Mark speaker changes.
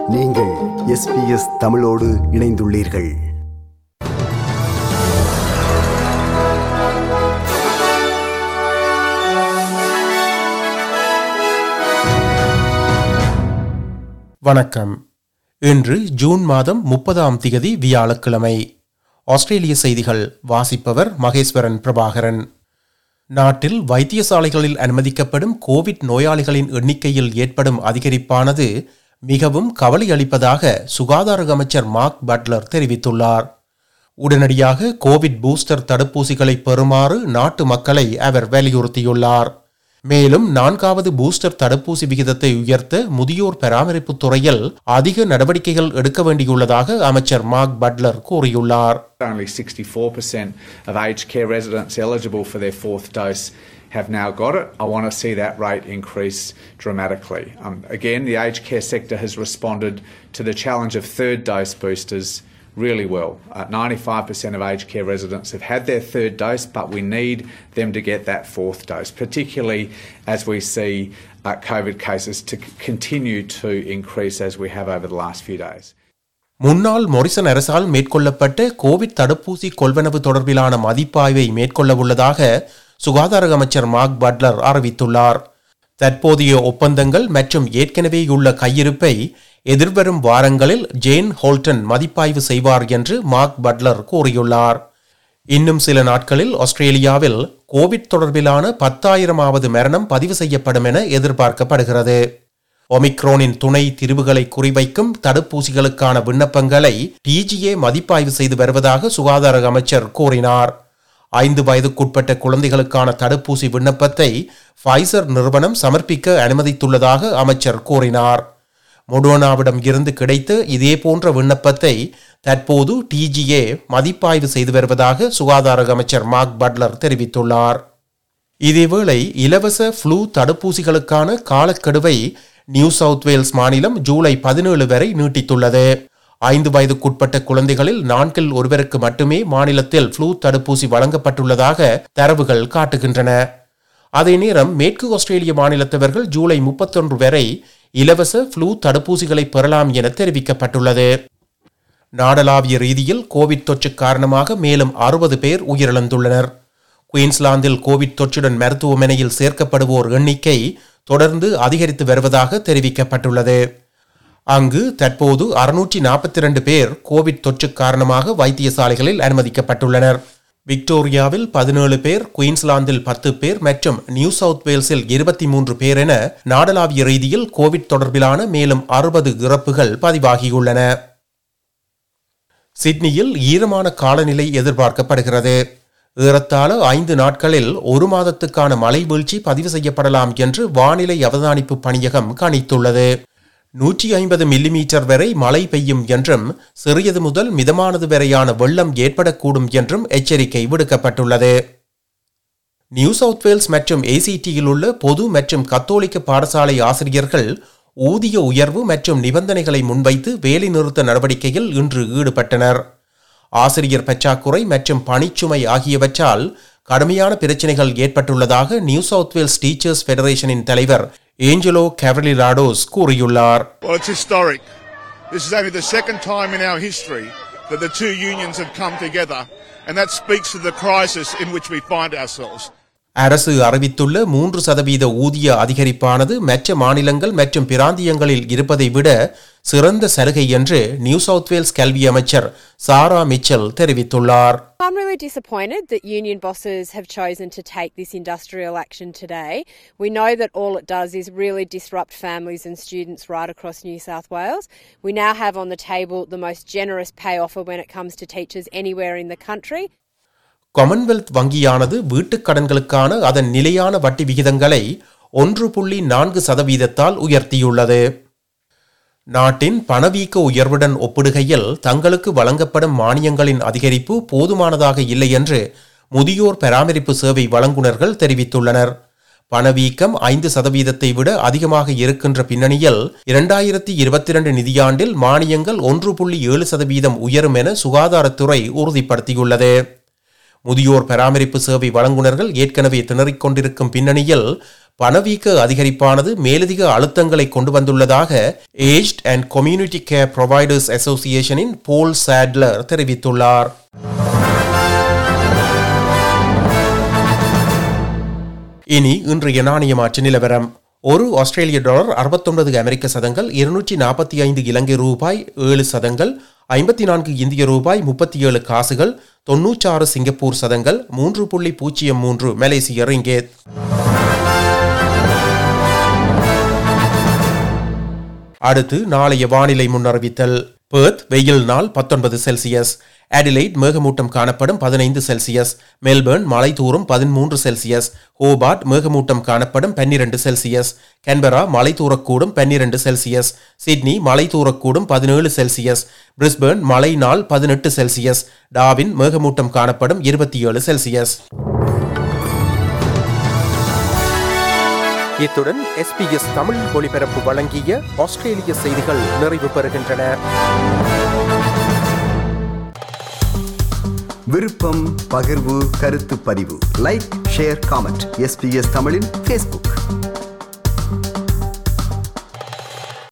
Speaker 1: நீங்கள் எஸ்பிஎஸ் தமிழோடு இணைந்துள்ளீர்கள்
Speaker 2: வணக்கம் இன்று ஜூன் மாதம் முப்பதாம் திகதி வியாழக்கிழமை ஆஸ்திரேலிய செய்திகள் வாசிப்பவர் மகேஸ்வரன் பிரபாகரன் நாட்டில் வைத்தியசாலைகளில் அனுமதிக்கப்படும் கோவிட் நோயாளிகளின் எண்ணிக்கையில் ஏற்படும் அதிகரிப்பானது மிகவும் கவலை அளிப்பதாக சுகாதார அமைச்சர் மார்க் பட்லர் தெரிவித்துள்ளார் உடனடியாக கோவிட் பூஸ்டர் தடுப்பூசிகளை பெறுமாறு நாட்டு மக்களை அவர் வலியுறுத்தியுள்ளார் மேலும் நான்காவது பூஸ்டர் தடுப்பூசி விகிதத்தை உயர்த்த முதியோர் பராமரிப்பு துறையில் அதிக நடவடிக்கைகள் எடுக்க வேண்டியுள்ளதாக அமைச்சர் மார்க் பட்லர் கூறியுள்ளார்
Speaker 3: Only 64% of aged care residents eligible for their fourth dose have now got it. I want to see that rate increase dramatically. Um, again, the aged care sector has responded to the challenge of third dose boosters really well. Uh, 95% of aged care residents have had their third dose, but we need them to get that fourth dose, particularly as we see uh, COVID cases to c- continue to increase as we have over the last few days.
Speaker 2: முன்னாள் Morrison அரசால் மேற்கொள்ளப்பட்ட Covid தடுப்பூசி கொள்வனவு தொடர்பிலான மதிப்பாய்வை மேற்கொள்ள உள்ளதாக சுகாதார அமைச்சர் மார்க் பட்லர் அறிவித்துள்ளார் தற்போதைய ஒப்பந்தங்கள் மற்றும் ஏற்கனவேயுள்ள கையிருப்பை எதிர்வரும் வாரங்களில் ஜேன் ஹோல்டன் மதிப்பாய்வு செய்வார் என்று மார்க் பட்லர் கூறியுள்ளார் இன்னும் சில நாட்களில் ஆஸ்திரேலியாவில் கோவிட் தொடர்பிலான பத்தாயிரமாவது மரணம் பதிவு செய்யப்படும் என எதிர்பார்க்கப்படுகிறது ஒமிக்ரோனின் துணை திரிவுகளை குறிவைக்கும் தடுப்பூசிகளுக்கான விண்ணப்பங்களை டிஜிஏ மதிப்பாய்வு செய்து வருவதாக சுகாதார அமைச்சர் கூறினார் ஐந்து வயதுக்குட்பட்ட குழந்தைகளுக்கான தடுப்பூசி விண்ணப்பத்தை ஃபைசர் நிறுவனம் சமர்ப்பிக்க அனுமதித்துள்ளதாக அமைச்சர் கூறினார் மொடோனாவிடம் இருந்து கிடைத்த இதேபோன்ற விண்ணப்பத்தை தற்போது டிஜிஏ மதிப்பாய்வு செய்து வருவதாக சுகாதார அமைச்சர் மார்க் பட்லர் தெரிவித்துள்ளார் இதேவேளை இலவச ஃப்ளூ தடுப்பூசிகளுக்கான காலக்கெடுவை நியூ சவுத் வேல்ஸ் மாநிலம் ஜூலை பதினேழு வரை நீட்டித்துள்ளது ஐந்து வயதுக்குட்பட்ட குழந்தைகளில் நான்கில் ஒருவருக்கு மட்டுமே மாநிலத்தில் ஃப்ளூ தடுப்பூசி வழங்கப்பட்டுள்ளதாக தரவுகள் காட்டுகின்றன அதே நேரம் மேற்கு ஆஸ்திரேலிய மாநிலத்தவர்கள் ஜூலை முப்பத்தொன்று வரை இலவச ஃப்ளூ தடுப்பூசிகளை பெறலாம் என தெரிவிக்கப்பட்டுள்ளது நாடளாவிய ரீதியில் கோவிட் தொற்று காரணமாக மேலும் அறுபது பேர் உயிரிழந்துள்ளனர் குயின்ஸ்லாந்தில் கோவிட் தொற்றுடன் மருத்துவமனையில் சேர்க்கப்படுவோர் எண்ணிக்கை தொடர்ந்து அதிகரித்து வருவதாக தெரிவிக்கப்பட்டுள்ளது அங்கு தற்போது அறுநூற்றி நாற்பத்தி ரெண்டு பேர் கோவிட் தொற்று காரணமாக வைத்தியசாலைகளில் அனுமதிக்கப்பட்டுள்ளனர் விக்டோரியாவில் பதினேழு பேர் குயின்ஸ்லாந்தில் பத்து பேர் மற்றும் நியூ சவுத் வேல்ஸில் இருபத்தி மூன்று பேர் என நாடளாவிய ரீதியில் கோவிட் தொடர்பிலான மேலும் அறுபது இறப்புகள் பதிவாகியுள்ளன சிட்னியில் ஈரமான காலநிலை எதிர்பார்க்கப்படுகிறது ஏறத்தாழ ஐந்து நாட்களில் ஒரு மாதத்துக்கான மழை வீழ்ச்சி பதிவு செய்யப்படலாம் என்று வானிலை அவதானிப்பு பணியகம் கணித்துள்ளது நூற்றி ஐம்பது மில்லிமீட்டர் வரை மழை பெய்யும் என்றும் சிறியது முதல் மிதமானது வரையான வெள்ளம் ஏற்படக்கூடும் என்றும் எச்சரிக்கை விடுக்கப்பட்டுள்ளது நியூ சவுத் வேல்ஸ் மற்றும் ஏசிடியில் உள்ள பொது மற்றும் கத்தோலிக்க பாடசாலை ஆசிரியர்கள் ஊதிய உயர்வு மற்றும் நிபந்தனைகளை முன்வைத்து வேலைநிறுத்த நடவடிக்கையில் இன்று ஈடுபட்டனர் ஆசிரியர் பற்றாக்குறை மற்றும் பணிச்சுமை ஆகியவற்றால் கடுமையான பிரச்சினைகள் ஏற்பட்டுள்ளதாக நியூ சவுத் வேல்ஸ் டீச்சர்ஸ் ஃபெடரேஷனின் தலைவர் ஏஞ்சலோ கேவலிராடோஸ் கூறியுள்ளார்
Speaker 4: Well, it's historic. This is only the second time in our history that the two unions have come together, and that speaks to the crisis in which we find ourselves.
Speaker 2: அரசு அறிவித்துள்ள மூன்று சதவீத ஊதிய அதிகரிப்பானது மற்ற மாநிலங்கள் மற்றும் பிராந்தியங்களில் இருப்பதை விட சிறந்த சலுகை என்று நியூ சவுத் வேல்ஸ் கல்வி அமைச்சர் சாரா மிச்சல் தெரிவித்துள்ளார்
Speaker 5: I'm really disappointed that union bosses have chosen to take this industrial action today. We know that all it does is really disrupt families and students right across New South Wales. We now have on the table the most generous pay offer when it comes to teachers anywhere in the country.
Speaker 2: Commonwealth வங்கியானது வீட்டுக் கடன்களுக்கான அதன் நிலையான வட்டி விகிதங்களை ஒன்று புள்ளி நான்கு சதவீதத்தால் உயர்த்தியுள்ளது நாட்டின் பணவீக்க உயர்வுடன் ஒப்பிடுகையில் தங்களுக்கு வழங்கப்படும் மானியங்களின் அதிகரிப்பு போதுமானதாக இல்லை என்று முதியோர் பராமரிப்பு சேவை வழங்குனர்கள் தெரிவித்துள்ளனர் பணவீக்கம் ஐந்து சதவீதத்தை விட அதிகமாக இருக்கின்ற பின்னணியில் இரண்டாயிரத்தி இருபத்தி இரண்டு நிதியாண்டில் மானியங்கள் ஒன்று புள்ளி ஏழு சதவீதம் உயரும் என சுகாதாரத்துறை உறுதிப்படுத்தியுள்ளது முதியோர் பராமரிப்பு சேவை வழங்குனர்கள் ஏற்கனவே திணறிக் கொண்டிருக்கும் பின்னணியில் பணவீக்க அதிகரிப்பானது மேலதிக அழுத்தங்களை கொண்டு வந்துள்ளதாக aged and community care providers அசோசியேஷனின் போல் சாட்லர் தெரிவித்துள்ளார் இனி இன்றைய நாணய மாற்று நிலவரம் ஒரு ஆஸ்திரேலிய டாலர் அறுபத்தொன்பது அமெரிக்க சதங்கள் இருநூற்றி நாற்பத்தி ஐந்து இலங்கை ரூபாய் ஏழு சதங்கள் ஐம்பத்தி நான்கு இந்திய ரூபாய் முப்பத்தி ஏழு காசுகள் தொன்னூற்றாறு சிங்கப்பூர் சதங்கள் மூன்று புள்ளி பூஜ்ஜியம் மூன்று மலேசிய ரிங்கேத் அடுத்து நாளைய வானிலை முன்னறிவித்தல் பெர்த் வெயில் நாள் பத்தொன்பது செல்சியஸ் அடிலைட் மேகமூட்டம் காணப்படும் பதினைந்து செல்சியஸ் மெல்பர்ன் மலை தூரும் பதிமூன்று செல்சியஸ் ஹோபார்ட் மேகமூட்டம் காணப்படும் பன்னிரண்டு செல்சியஸ் கன்பரா மலை தூரக்கூடும் பன்னிரண்டு செல்சியஸ் சிட்னி மலை தூரக்கூடும் பதினேழு செல்சியஸ் பிரிஸ்பர்ன் மழை நாள் பதினெட்டு செல்சியஸ் டாவின் மேகமூட்டம் காணப்படும் இருபத்தி ஏழு செல்சியஸ் இத்துடன் எஸ்பிஎஸ் தமிழ் ஒலிபரப்பு வழங்கிய ஆஸ்திரேலிய செய்திகள் நிறைவு பெறுகின்றன
Speaker 1: விருப்பம் பகிர்வு கருத்து பதிவு லைக் ஷேர் காமெண்ட் எஸ்பிஎஸ் தமிழின் ஃபேஸ்புக்